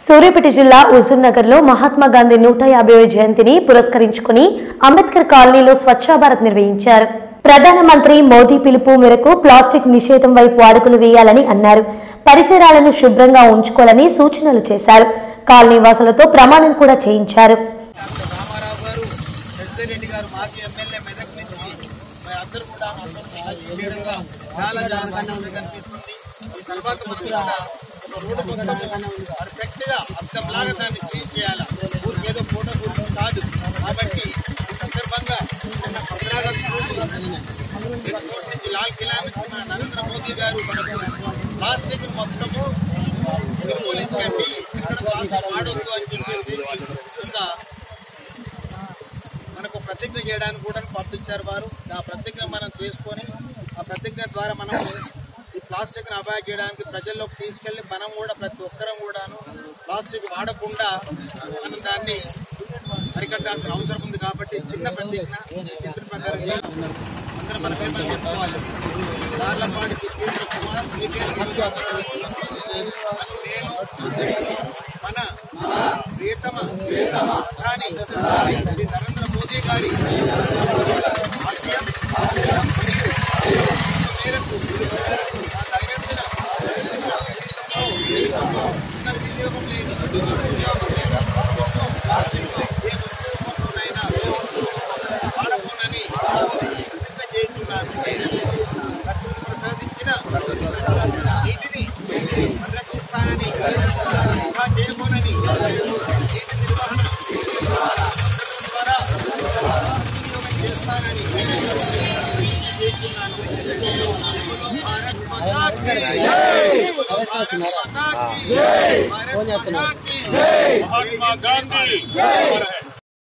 సూర్యాపేట జిల్లా హుజూర్ లో మహాత్మా గాంధీ నూట యాభై జయంతిని పురస్కరించుకుని అంబేద్కర్ కాలనీలో స్వచ్ఛ భారత్ నిర్వహించారు ప్రధానమంత్రి మోదీ పిలుపు మేరకు ప్లాస్టిక్ నిషేధం వైపు అడుగులు వేయాలని అన్నారు పరిసరాలను శుభ్రంగా ఉంచుకోవాలని సూచనలు చేశారు కాలనీ వాసులతో ప్రమాణం కూడా చేయించారు డాక్టర్ రామారావు గారు ప్రెసిడెంట్ రెడ్డి గారు మాజీ ఎమ్మెల్యే మెదక్ నుంచి మరి అందరూ కూడా అందరూ చేయడంగా చాలా చాలా సంతోషంగా కనిపిస్తుంది ఈ తర్వాత మనం ఇక్కడ ఒక రోడ్డు మొత్తం పర్ఫెక్ట్ గా అర్థంలాగా దాన్ని క్లీన్ చేయాలి ఊరికి ఏదో ఫోటో గురించి కాదు కాబట్టి ఈ సందర్భంగా నిన్న పంద్రాగస్టు రోజు ఎయిర్పోర్ట్ నుంచి లాల్ కిలా నుంచి మన నరేంద్ర మోదీ గారు మనకు ప్లాస్టిక్ మొత్తము నిర్మూలించండి ఇక్కడ ప్లాస్టిక్ వాడొద్దు అని చెప్పేసి ఇంకా మనకు ప్రతిజ్ఞ చేయడానికి కూడా పంపించారు వారు ఆ ప్రతిజ్ఞ మనం చేసుకొని ఆ ప్రతిజ్ఞ ద్వారా మనం ఈ ప్లాస్టిక్ ని అవాయిడ్ చేయడానికి ప్రజల్లోకి తీసుకెళ్లి మనం కూడా ప్రతి ఒక్కరం కూడాను ప్లాస్టిక్ వాడకుండా మనం దాన్ని అరికట్టాల్సిన అవసరం ఉంది కాబట్టి చిన్న ప్రతిజ్ఞ ఈ చిత్ర ప్రకారం చేయాలి. అందరం మన పేరు చెప్పుకోవాలి దార్లపాటికి కేంద్ర కుమార్ కేటీఆర్ నేను మన ప్రియతమ ప్రధాని శ్రీ నరేంద్ర మోదీ గారి ఆశయం మరియు మేరకు ఆ దైనందిన పునర్వినియోగం లేని ప్లాస్టిక్ ఏ వస్తువునైనా వాడకూడని ప్రతిజ్ఞ చేయించున్నాను ప్రకృతి ప్రసాదించిన నీటిని పరిరక్షిస్తానని వృధా చేయబోనని నీటి నిర్వహణ ద్వారా వినియోగం చేస్తానని చేస్తున్నాను భారత్ మాతా కీ జై. భారత్ మాతా కీ జై. భారత్ మాతా కీ జై. महात्मा गांधी अमर है